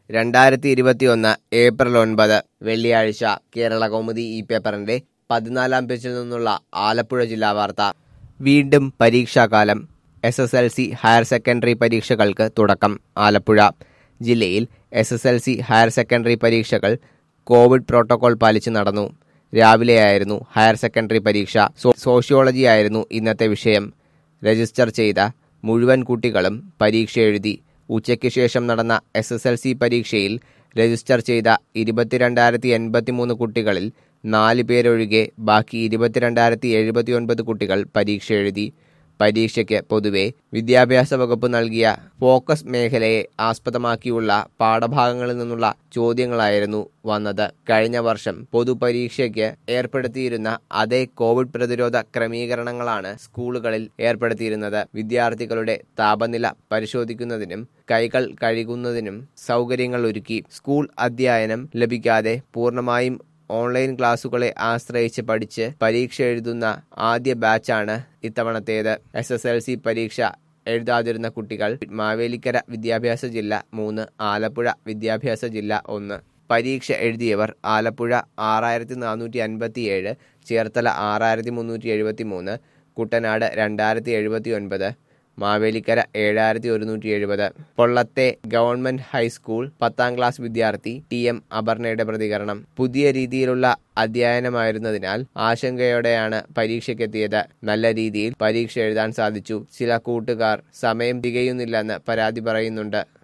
രണ്ടായിരത്തി ഇരുപത്തിയൊന്ന് ഏപ്രിൽ ഒൻപത് വെള്ളിയാഴ്ച കേരള കൗമുദി ഈ പേപ്പറിന്റെ പതിനാലാം പേജിൽ നിന്നുള്ള ആലപ്പുഴ ജില്ലാ വാർത്ത വീണ്ടും പരീക്ഷാകാലം S S L C higher secondary പരീക്ഷകൾക്ക് തുടക്കം ആലപ്പുഴ ജില്ലയിൽ S S L C higher secondary പരീക്ഷകൾ കോവിഡ് പ്രോട്ടോകോൾ പാലിച്ച് നടന്നു രാവിലെയായിരുന്നു ഹയർ സെക്കൻഡറി പരീക്ഷ സോ- സോഷ്യോളജി ആയിരുന്നു ഇന്നത്തെ വിഷയം രജിസ്റ്റർ ചെയ്ത മുഴുവൻ കുട്ടികളും പരീക്ഷ എഴുതി ഉച്ചയ്ക്ക് ശേഷം നടന്ന എസ് എസ് എൽ സി പരീക്ഷയിൽ രജിസ്റ്റർ ചെയ്ത ഇരുപത്തിരണ്ടായിരത്തി എൺപത്തിമൂന്ന് കുട്ടികളിൽ നാല് പേരൊഴികെ ബാക്കി ഇരുപത്തിരണ്ടായിരത്തി എഴുപത്തിയൊൻപത് കുട്ടികൾ പരീക്ഷ എഴുതി പരീക്ഷയ്ക്ക് പൊതുവെ വിദ്യാഭ്യാസ വകുപ്പ് നൽകിയ ഫോക്കസ് മേഖലയെ ആസ്പദമാക്കിയുള്ള പാഠഭാഗങ്ങളിൽ നിന്നുള്ള ചോദ്യങ്ങളായിരുന്നു വന്നത് കഴിഞ്ഞ വർഷം പൊതുപരീക്ഷയ്ക്ക് ഏർപ്പെടുത്തിയിരുന്ന അതേ കോവിഡ് പ്രതിരോധ ക്രമീകരണങ്ങളാണ് സ്കൂളുകളിൽ ഏർപ്പെടുത്തിയിരുന്നത് വിദ്യാർത്ഥികളുടെ താപനില പരിശോധിക്കുന്നതിനും കൈകൾ കഴുകുന്നതിനും സൗകര്യങ്ങൾ ഒരുക്കി സ്കൂൾ അധ്യയനം ലഭിക്കാതെ പൂർണ്ണമായും ഓൺലൈൻ ക്ലാസുകളെ ആശ്രയിച്ച് പഠിച്ച് പരീക്ഷ എഴുതുന്ന ആദ്യ ബാച്ചാണ് ഇത്തവണത്തേത് എസ് എസ് എൽ സി പരീക്ഷ എഴുതാതിരുന്ന കുട്ടികൾ മാവേലിക്കര വിദ്യാഭ്യാസ ജില്ല മൂന്ന് ആലപ്പുഴ വിദ്യാഭ്യാസ ജില്ല ഒന്ന് പരീക്ഷ എഴുതിയവർ ആലപ്പുഴ ആറായിരത്തി നാനൂറ്റി അൻപത്തിയേഴ് ചേർത്തല ആറായിരത്തി മുന്നൂറ്റി എഴുപത്തി മൂന്ന് കുട്ടനാട് രണ്ടായിരത്തി എഴുപത്തി ഒൻപത് മാവേലിക്കര ഏഴായിരത്തി ഒരുന്നൂറ്റി എഴുപത് പൊള്ളത്തെ ഗവൺമെന്റ് ഹൈസ്കൂൾ പത്താം ക്ലാസ് വിദ്യാർത്ഥി ടി എം അപർണയുടെ പ്രതികരണം പുതിയ രീതിയിലുള്ള അധ്യയനമായിരുന്നതിനാൽ ആശങ്കയോടെയാണ് പരീക്ഷയ്ക്കെത്തിയത് നല്ല രീതിയിൽ പരീക്ഷ എഴുതാൻ സാധിച്ചു ചില കൂട്ടുകാർ സമയം തികയുന്നില്ലെന്ന് പരാതി പറയുന്നുണ്ട്